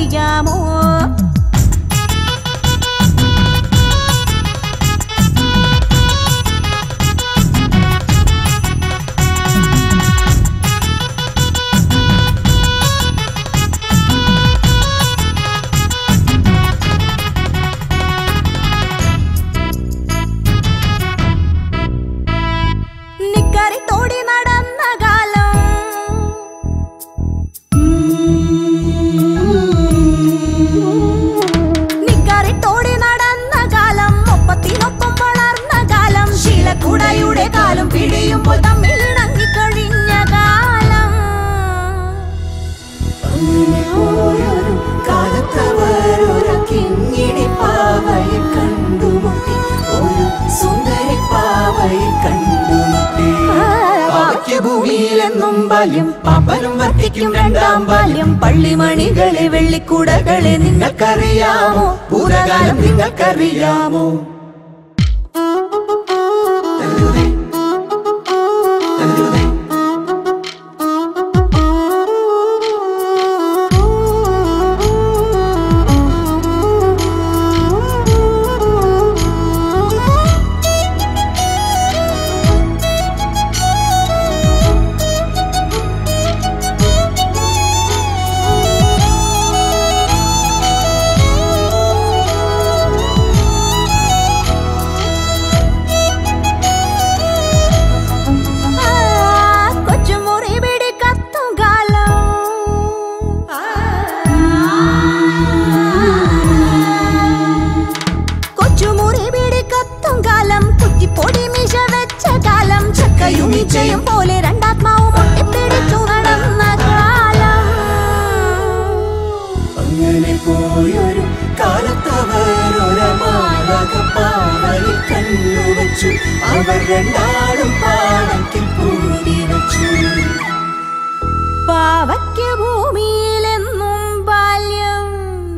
നിങ്ങൾക്കറിയാമോ നിക്കറി തോടി നടന്ന കാലം നിക്കറി തോടി നടന്ന കാലം ഒപ്പത്തിനൊപ്പം വളർന്ന കാലം ശീലക്കുടയുടെ കാലം പിടിയുമ്പോൾ തമ്മിൽ ഇണങ്ങിക്കഴിഞ്ഞ കാലം അങ്ങനെ പോയൊരു കാലത്തവരൊരു കിങ്ങിണി പാവയെ കണ്ടുമുട്ടി ഒരു സുന്ദരി പാവയെ കണ്ടുമുട്ടി പാവയ്ക്ക് ഭൂമിയിലെന്നും ബാല്യം പാമ്പനും വർദ്ധിക്കും രണ്ടാം ബാല്യം പള്ളിമണികളെ വെള്ളിക്കൂടകളെ നിങ്ങൾക്കറിയാമോ ഭൂതകാലം നിങ്ങൾക്കറിയാമോ ആ, കൊച്ചുമുറി പിടി കത്തും കാലം കൊച്ചുമുറി പിടി കത്തും കാലം കുറ്റിപ്പൊടി മിശ വെച്ച കാലം ചക്കയും ഇച്ചയും പോലെ രണ്ടാത്മാവും ഒട്ടിപ്പിടിച്ചു നടന്ന കാലം അങ്ങനെ പോയൊരു കാലത്തവരൊരു മാലക പാവയിൽ കണ്ണുവച്ചു അവർ രണ്ടാളും പാടത്തിൽ പൂടി വച്ചു പാവയ്ക്ക് ഭൂമിയിലെന്നും ബാല്യം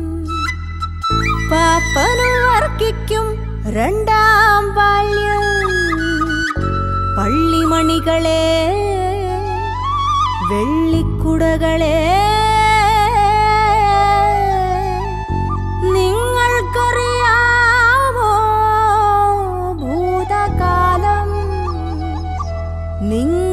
പാപ്പനു വർക്കിക്കും രണ്ടാം ബാല്യം പള്ളിമണികളെ വെള്ളിക്കുടകളെ നിങ്ങൾക്കറിയാമോ ഭൂതകാലം നിങ്ങൾ